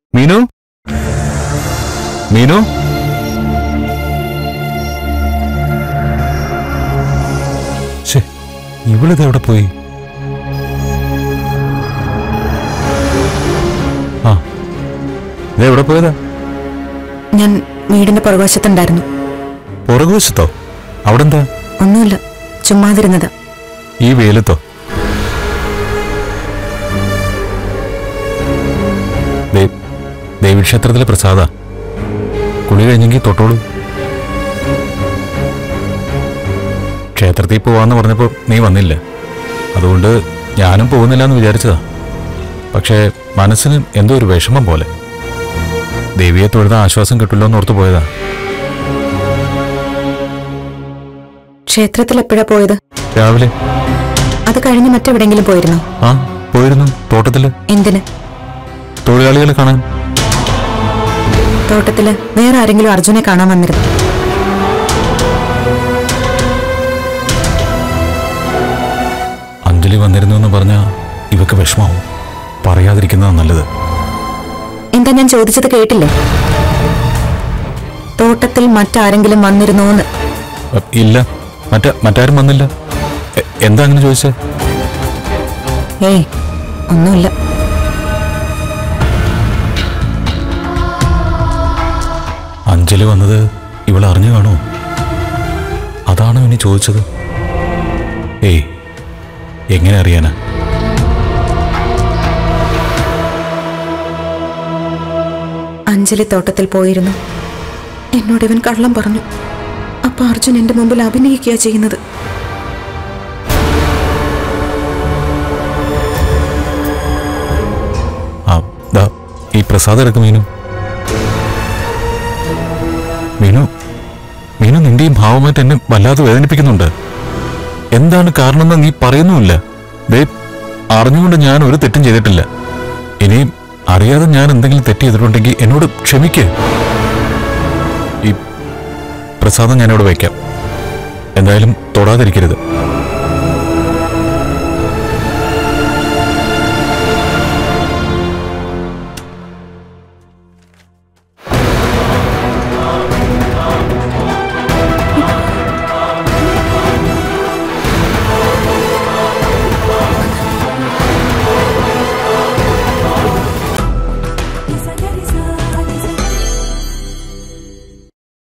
മീനു മീനു ശ്ശേ, ഇവളിത് എവിടെ പോയി ആ ഇത് എവിടെ പോയതാ ഞാൻ വീടിന്റെ പുറകുവശത്തുണ്ടായിരുന്നു പുറകുവശത്തോ അവിടെ എന്താ ഒന്നുമില്ല ചുമ്മാതിരുന്നത് ഈ വെയിലത്തോ ദേ- ദേവീക്ഷേത്രത്തിലെ പ്രസാദ കുളി കഴിഞ്ഞെങ്കിൽ തൊട്ടോളൂ ക്ഷേത്രത്തിൽ പോവാന്ന് പറഞ്ഞപ്പോ നീ വന്നില്ല അതുകൊണ്ട് ഞാനും പോകുന്നില്ല എന്ന് വിചാരിച്ചതാ പക്ഷേ മനസ്സിന് എന്തോ ഒരു വിഷമം പോലെ ദേവിയെ തൊഴുത ആശ്വാസം കിട്ടില്ലോ എന്ന് ഓർത്തു പോയതാ ക്ഷേത്രത്തിൽ എപ്പോഴാ പോയത് രാവിലെ അത് കഴിഞ്ഞ് മറ്റെവിടെങ്കിലും പോയിരുന്നോ ആ പോയിരുന്നു തോട്ടത്തില് എന്തിന് തൊഴിലാളികളെ കാണാൻ തോട്ടത്തില് വേറെ ആരെങ്കിലും അർജുനെ കാണാൻ വന്നിരുന്നു അഞ്ജലി വന്നിരുന്നു എന്ന് പറഞ്ഞാൽ ഇവക്ക് വിഷമാവും പറയാതിരിക്കുന്നതാ നല്ലത് എന്താ ഞാൻ ചോദിച്ചത് കേട്ടില്ലേ തോട്ടത്തിൽ മറ്റാരെങ്കിലും വന്നിരുന്നോന്ന് അ, ഇല്ല മറ്റ മറ്റാരും വന്നില്ല എ- എന്താ അങ്ങനെ ചോദിച്ചേ ഏയ് ഒന്നുമില്ല അഞ്ജലി വന്നത് ഇവൾ അറിഞ്ഞു കാണുമോ അതാണ് ഇനി ചോദിച്ചത് ഏയ് എങ്ങനെ അറിയാനാ അഞ്ജലി തോട്ടത്തിൽ പോയിരുന്നു എന്നോട് ഇവൻ കള്ളം പറഞ്ഞു അപ്പൊ അർജുൻ എന്റെ മുമ്പിൽ അഭിനയിക്കുക ചെയ്യുന്നത് ആ ദാ ഈ പ്രസാദം എടുക്കും മീനു മീനു മീനു നിന്റെ ഈ ഭാവമായിട്ട് എന്നെ വല്ലാതെ വേദനിപ്പിക്കുന്നുണ്ട് എന്താണ് കാരണമെന്ന് നീ പറയുന്നുമില്ല ദേ അറിഞ്ഞുകൊണ്ട് ഞാൻ ഒരു തെറ്റും ചെയ്തിട്ടില്ല ഇനി അറിയാതെ ഞാൻ എന്തെങ്കിലും തെറ്റ് ചെയ്തിട്ടുണ്ടെങ്കിൽ എന്നോട് ക്ഷമിക്ക് ഈ പ്രസാദം ഞാനിവിടെ വയ്ക്കാം എന്തായാലും തൊടാതിരിക്കരുത്